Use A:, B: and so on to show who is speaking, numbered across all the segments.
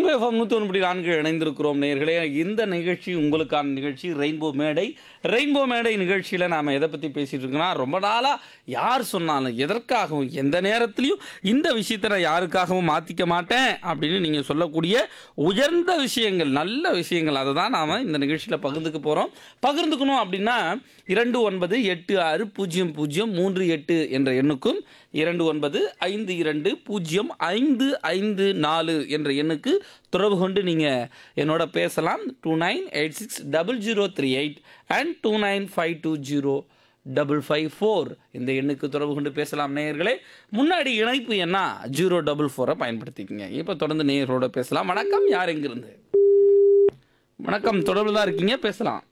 A: Rainbow FM நூற்றி ஒன்று நான்கு இணைந்திருக்கிறோம் நேர்களே இந்த நிகழ்ச்சி உங்களுக்கான நிகழ்ச்சி ரெயின்போ மேடை ரெயின்போ மேடை நிகழ்ச்சியில் நாம் எதை பற்றி பேசிகிட்டு இருக்கோம்னா ரொம்ப நாளாக யார் சொன்னாலும் எதற்காகவும் எந்த நேரத்துலையும் இந்த விஷயத்தை நான் யாருக்காகவும் மாற்றிக்க மாட்டேன் அப்படின்னு நீங்கள் சொல்லக்கூடிய உயர்ந்த விஷயங்கள் நல்ல விஷயங்கள் அதை தான் நாம் இந்த நிகழ்ச்சியில் பகிர்ந்துக்க போகிறோம் பகிர்ந்துக்கணும் அப்படின்னா இரண்டு ஒன்பது எட்டு ஆறு பூஜ்ஜியம் பூஜ்ஜியம் மூன்று எட்டு என்ற எண்ணுக்கும் இரண்டு ஒன்பது ஐந்து இரண்டு பூஜ்ஜியம் ஐந்து ஐந்து நாலு என்ற எண்ணுக்கு தொடர்பு கொண்டு நீங்கள் என்னோட பேசலாம் two nine eight six double zero three eight and two nine five two zero double five four இந்த எண்ணுக்கு தொடர்பு கொண்டு பேசலாம் நேயர்களே முன்னாடி இணைப்பு என்ன ஜீரோ டபுள் ஃபோரை பயன்படுத்திக்கங்க இப்போ தொடர்ந்து நேயர்களோட பேசலாம் வணக்கம் யார் எங்கிருந்து வணக்கம் தொடர்பு தான் இருக்கீங்க பேசலாம்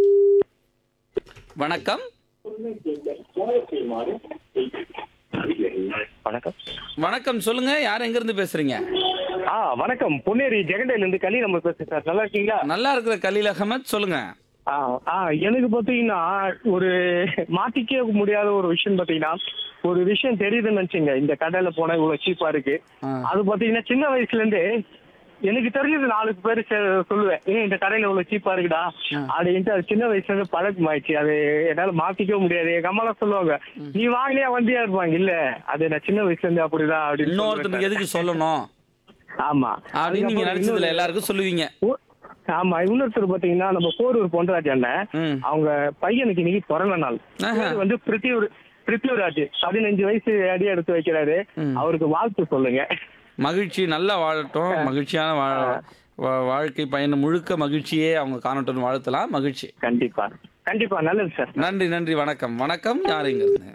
A: வணக்கம்
B: வணக்கம்
A: வணக்கம் சொல்லுங்க யார் எங்கிருந்து பேசுறீங்க
B: ஆ வணக்கம் பொன்னேரி ஜெகண்டையில இருந்து கலி நம்ம பேசுறேன் சார் நல்லா இருக்கீங்களா
A: நல்லா இருக்கிற கலீல் அகமத் சொல்லுங்க
B: ஆ ஆ எனக்கு பாத்தீங்கன்னா ஒரு மாத்திக்க முடியாத ஒரு விஷயம் பாத்தீங்கன்னா ஒரு விஷயம் தெரியுதுன்னு நினைச்சுங்க இந்த கடையில போனா இவ்வளவு சீப்பா இருக்கு
A: ஆ.
B: அது பாத்தீங்கன்னா சின்ன வயசுல இருந்து எனக்கு தெரிஞ்சது நாலு பேரு செ- சொல்லுவேன் ஏன் இந்த கடையில இவ்வளவு சீப்பா இருக்குடா அப்படின்ட்டு அது சின்ன வயசுல இருந்து பழக்கமாயிடுச்சு அது என்னால மாத்திக்க முடியாது எங்க அம்மா எல்லாம் சொல்லுவாங்க நீ வாங்கினியா வண்டியா இருப்பாங்க இல்ல அது நான் சின்ன வயசுல இருந்து அப்படிதான் அப்படின்னு
A: இன்னொருத்தனுக்கு
B: சொல்லுவேன்
A: எதுக்கு சொல்லணும்
B: சார். ஆமா
A: அப்படின்னு நீங்க
B: அதுக்கப்புறம்
A: நினைச்சதுல எல்லாருக்கும் சொல்லுவீங்க
B: ஓ- ஆமா இன்னொருத்தர் பாத்தீங்கன்னா நம்ம போரூர் பொன்ராஜ் அண்ணன்
A: ம்
B: அவங்க பையனுக்கு இன்னைக்கு பிறந்த நாள்
A: ஆஹா.
B: பேரு வந்து பிருத்தியூர் பிருத்தியூராஜ் பதினஞ்சு வயசு அடி எடுத்து வைக்கிறாரு
A: ம்.
B: அவருக்கு வாழ்த்து சொல்லுங்க
A: மகிழ்ச்சி நல்லா வாழட்டும் மகிழ்ச்சியான வா- வா- வாழ்க்கை பயணம் முழுக்க மகிழ்ச்சியே அவங்க காணட்டும் வாழ்த்தலாம் மகிழ்ச்சி
B: கண்டிப்பா கண்டிப்பா நல்லது சார்
A: நன்றி நன்றி வணக்கம் வணக்கம் யார் எங்க இருந்து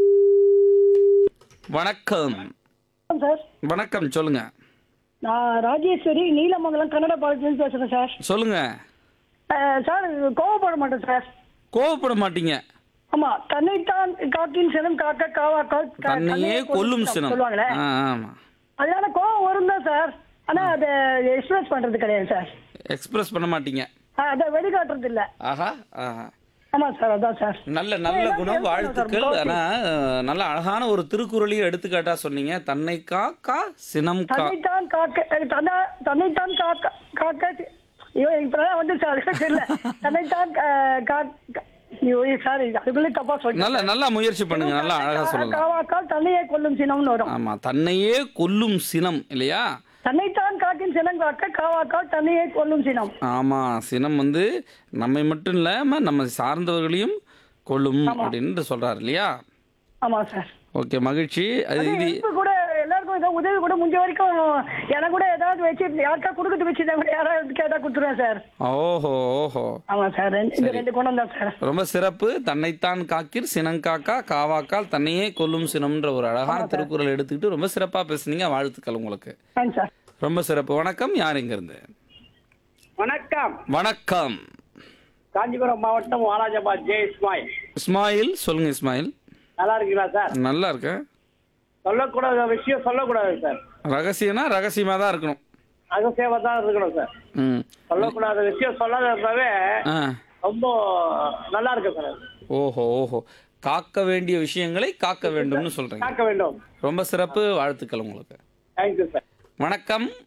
A: வணக்கம்
C: சார்
A: வணக்கம் சொல்லுங்க
C: நான் ராஜேஸ்வரி நீலமங்கலம் கன்னட பாலத்திலிருந்து பேசுறேன் சார்
A: சொல்லுங்க
C: அஹ், சார் கோவப்பட மாட்டேன் சார்
A: கோவப்பட மாட்டீங்க
C: ஆமா தன்னைத்தான் காக்கின் சினம் காக்க காவா கால் க-
A: தன்னையே
C: தன்னையே
A: கொல்லும் சினம்
C: சொல்லுவாங்களே
A: ஆ, ஆமா
C: அதனால கோவம் வரும் தான் சார் ஆனா அதை எக்ஸ்பிரஸ் பண்றது கிடையாது சார்
A: எக்ஸ்பிரஸ் பண்ண மாட்டீங்க
C: அஹ், அதை வெளிக்காட்டுறது இல்ல
A: ஆஹா ஆஹா
C: ஆமா சார் அதான் சார்
A: நல்ல நல்ல குணம் வாழ்த்துக்கள் ஆனா அஹ், நல்ல அழகான ஒரு திருக்குறளையும் எடுத்துக்காட்டா சொன்னீங்க தன்னை காக்கா சினம் கா
C: தன்னைத்தான் காக்க அஹ், தன்னை- தன்னைத்தான் காக்க காக்க ஐயோ இப்பதான் வந்து சார் தெரியல தன்னைத்தான் அஹ், கா- ஐயோ சார் அதுக்குள்ளே தப்பா சொல்லி
A: நல்ல நல்லா முயற்சி பண்ணுங்க நல்லா அழகா சொல்லலாம்
C: காவாக்கால் தன்னையே கொல்லும் சினம்னு வரும்
A: ஆமா தன்னையே கொல்லும் சினம் இல்லையா
C: தன்னைத்தான் காக்கின் சினம் காக்க காவாக்கால் தன்னையே கொல்லும் சினம்
A: ஆமா சினம் வந்து நம்மை மட்டும் இல்லாம நம்ம சார்ந்தவர்களையும் கொல்லும் அப்படின்னு சொல்றாரு இல்லையா
C: ஆமா சார்
A: ஓகே மகிழ்ச்சி அது இது
C: இப்ப கூட எல்லாருக்கும் ஏதோ உதவி கூட முடிஞ்ச வரைக்கும் எனக்கு கூட ஏதாவது வச்சு யாருக்கா கொடுக்கறது வச்சு கூட யாராவது கேட்டா கொடுத்துருவேன் சார்
A: ஓஹோ ஓஹோ
C: ஆமா சார் ரெண்டு- இந்த ரெண்டு குணம் தான் சார்
A: ரொம்ப சிறப்பு தன்னைத்தான் காக்கிற் சினங்காக்கா காவாக்கால் தன்னையே கொல்லும் சினம்ன்ற ஒரு அழகான திருக்குறள் எடுத்துக்கிட்டு ரொம்ப சிறப்பா பேசுனீங்க வாழ்த்துக்கள் உங்களுக்கு
C: தேங்க்ஸ் சார்
A: ரொம்ப சிறப்பு வணக்கம் யார் எங்க இருந்து
D: வணக்கம்
A: வணக்கம்
D: காஞ்சிபுரம் மாவட்டம் வாலாஜாபாத் ஜே இஸ்மாயில்
A: இஸ்மாயில் சொல்லுங்க இஸ்மாயில்
D: நல்லா இருக்கீங்களா சார்
A: நல்லா இருக்கேன்
D: சொல்லக்கூடாத விஷயம் சொல்லக்கூடாது சார்
A: ரகசியம்னா ரகசியமா தான் இருக்கணும்
D: ரகசியமா தான் இருக்கணும் சார்
A: ம்
D: சொல்லக்கூடாத விஷயம் சொல்லாதப்பவே
A: ஆ
D: ரொம்ப நல்லா இருக்கு சார் அது.
A: ஓஹோ ஓஹோ காக்க வேண்டிய விஷயங்களை காக்க வேண்டும்னு சொல்றீங்க
D: காக்க வேண்டும்
A: ரொம்ப சிறப்பு வாழ்த்துக்கள் உங்களுக்கு
D: தேங்க்யூ சார்
A: வணக்கம்